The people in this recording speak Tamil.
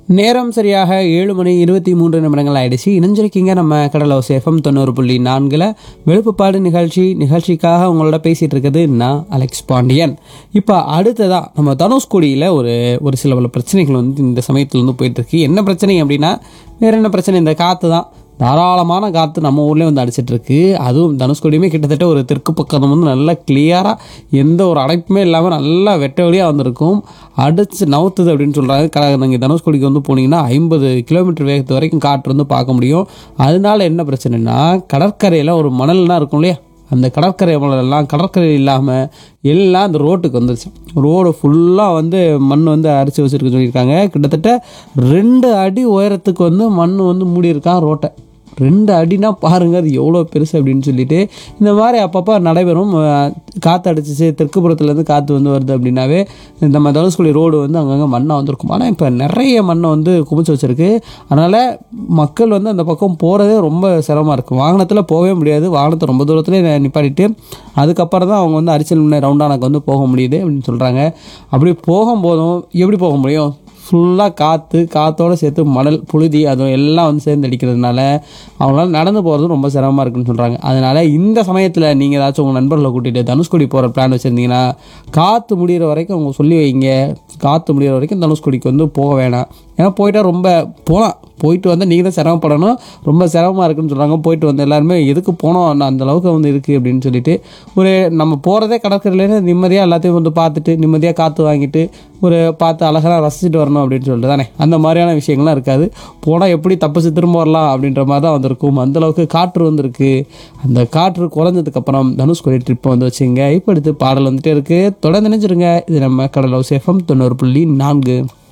நேரம் சரியாக ஏழு மணி இருபத்தி மூன்று நிமிடங்கள் ஆயிடுச்சு இணைஞ்சிருக்கீங்க நம்ம கடலோ சேஃபம் தொண்ணூறு புள்ளி நான்கில் வெளுப்புப்பாடு நிகழ்ச்சி நிகழ்ச்சிக்காக உங்களோட பேசிகிட்டு இருக்குது நான் அலெக்ஸ் பாண்டியன் இப்போ அடுத்ததாக நம்ம தனுஷ்கோடியில் ஒரு ஒரு சில பல பிரச்சனைகள் வந்து இந்த சமயத்தில் வந்து போயிட்டுருக்கு என்ன பிரச்சனை அப்படின்னா வேறு என்ன பிரச்சனை இந்த காற்று தான் தாராளமான காற்று நம்ம ஊர்லேயே வந்து அடிச்சிட்டு இருக்கு அதுவும் தனுஷ்கோடியுமே கிட்டத்தட்ட ஒரு தெற்கு பக்கம் வந்து நல்லா கிளியராக எந்த ஒரு அடைப்புமே இல்லாமல் நல்லா வெட்ட வழியாக வந்திருக்கும் அடிச்சு நவுத்துது அப்படின்னு சொல்கிறாங்க க நீங்கள் தனுஷ்கோடிக்கு வந்து போனீங்கன்னா ஐம்பது கிலோமீட்டர் வேகத்து வரைக்கும் காற்று வந்து பார்க்க முடியும் அதனால என்ன பிரச்சனைனா கடற்கரையில் ஒரு மணல்லாம் இருக்கும் இல்லையா அந்த கடற்கரை மணலெல்லாம் கடற்கரை இல்லாமல் எல்லாம் அந்த ரோட்டுக்கு வந்துருச்சு ரோடு ஃபுல்லாக வந்து மண் வந்து அரிச்சு வச்சுருக்க சொல்லியிருக்காங்க கிட்டத்தட்ட ரெண்டு அடி உயரத்துக்கு வந்து மண் வந்து மூடியிருக்கான் ரோட்டை ரெண்டு அடினா பாருங்க அது எவ்வளோ பெருசு அப்படின்னு சொல்லிட்டு இந்த மாதிரி அப்பப்போ நடைபெறும் அஹ், காற்று அடிச்சிச்சு தெற்குப்புறத்துலேருந்து காற்று வந்து வருது அப்படின்னாவே நம்ம தனுஷ்கோடி ரோடு வந்து அங்கங்கே மண்ணாக வந்திருக்கும் ஆனால் இப்போ நிறைய மண்ணை வந்து குமிச்சு வச்சிருக்கு அதனால் மக்கள் வந்து அந்த பக்கம் போகிறதே ரொம்ப சிரமமாக இருக்கும் வாகனத்தில் போகவே முடியாது வாகனத்தை ரொம்ப தூரத்துலேயே நிப்பாட்டிட்டு அதுக்கப்புறம் தான் அவங்க வந்து அரிசல் முன்னே ரவுண்டானாக்கு வந்து போக முடியுது அப்படின்னு சொல்கிறாங்க அப்படி போகும்போதும் எப்படி போக முடியும் ஃபுல்லாக காற்று காற்றோடு சேர்த்து மணல் புழுதி அதுவும் எல்லாம் வந்து சேர்ந்து அடிக்கிறதுனால அவங்களால நடந்து போகிறது ரொம்ப சிரமமாக இருக்குன்னு சொல்கிறாங்க அதனால் இந்த சமயத்தில் நீங்கள் ஏதாச்சும் உங்கள் நண்பர்களை கூட்டிகிட்டு தனுஷ்கோடி போகிற பிளான் வச்சுருந்தீங்கன்னா காற்று முடிகிற வரைக்கும் அவங்க சொல்லி வைங்க காற்று முடிகிற வரைக்கும் தனுஷ்கோடிக்கு வந்து போக வேணாம் ஏன்னா போயிட்டா ரொம்ப போகலாம் போயிட்டு வந்து நீங்கள் தான் சிரமப்படணும் ரொம்ப சிரமமாக இருக்குன்னு சொல்கிறாங்க போயிட்டு வந்து எல்லாருமே எதுக்கு போனோம் அந்த- அந்த அளவுக்கு வந்து இருக்குது அப்படின்னு சொல்லிட்டு ஒரு நம்ம போகிறதே கடற்கரையில நிம்மதியாக எல்லாத்தையும் வந்து பார்த்துட்டு நிம்மதியாக காற்று வாங்கிட்டு ஒரு பார்த்து அழகாக ரசிச்சுட்டு வரணும் அப்படின்னு சொல்லிட்டு தானே அந்த மாதிரியான விஷயங்கள்லாம் இருக்காது போனால் எப்படி தப்பிச்சு திரும்ப வரலாம் அப்படின்ற மாதிரி தான் வந்திருக்கும் அந்த அளவுக்கு காற்று வந்திருக்கு அந்த காற்று குறைஞ்சதுக்கப்புறம் தனுஷ்கோடி ட்ரிப்பை வந்து வச்சுங்க இப்போ அடுத்து பாடல் வந்துட்டே இருக்குது தொடர்ந்து நினைச்சிருங்க இது நம்ம கடலோ சேஃபம் தொண்ணூறு புள்ளி நான்கு